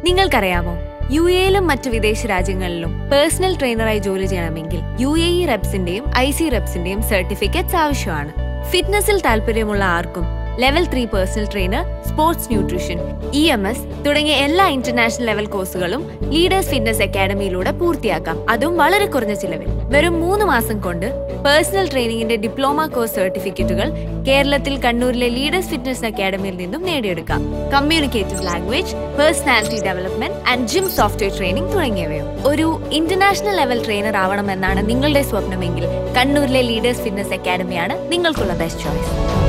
നിങ്ങൾക്കറിയാമോ യു എയിലും മറ്റ് വിദേശ രാജ്യങ്ങളിലും പേഴ്സണൽ ട്രെയിനറായി ജോലി ചെയ്യണമെങ്കിൽ യു എ ഇ റെപ്സിന്റെയും ഐ സി റെപ്സിന്റെയും സർട്ടിഫിക്കറ്റ്സ് ആവശ്യമാണ് ഫിറ്റ്നസിൽ താല്പര്യമുള്ള ആർക്കും level three personal trainer sports nutrition E M S തുടങ്ങിയ എല്ലാ ഇന്റർനാഷണൽ ലെവൽ കോഴ്സുകളും ലീഡേഴ്സ് ഫിറ്റ്നസ് അക്കാഡമിയിലൂടെ പൂർത്തിയാക്കാം അതും വളരെ കുറഞ്ഞ ചിലവിൽ വെറും മൂന്ന് മാസം കൊണ്ട് പേഴ്സണൽ ട്രെയിനിങ്ങിന്റെ ഡിപ്ലോമ കോഴ്സ് സർട്ടിഫിക്കറ്റുകൾ കേരളത്തിൽ കണ്ണൂരിലെ ലീഡേഴ്സ് ഫിറ്റ്നസ് അക്കാഡമിയിൽ നിന്നും നേടിയെടുക്കാം communicative language personality development and gym software training തുടങ്ങിയവയും ഒരു ഇന്റർനാഷണൽ ലെവൽ ട്രെയിനർ ആവണമെന്നാണ് നിങ്ങളുടെ സ്വപ്നമെങ്കിൽ കണ്ണൂരിലെ ലീഡേഴ്സ് ഫിറ്റ്നസ് അക്കാഡമിയാണ് നിങ്ങൾക്കുള്ള ബെസ്റ്റ് ചോയ്സ്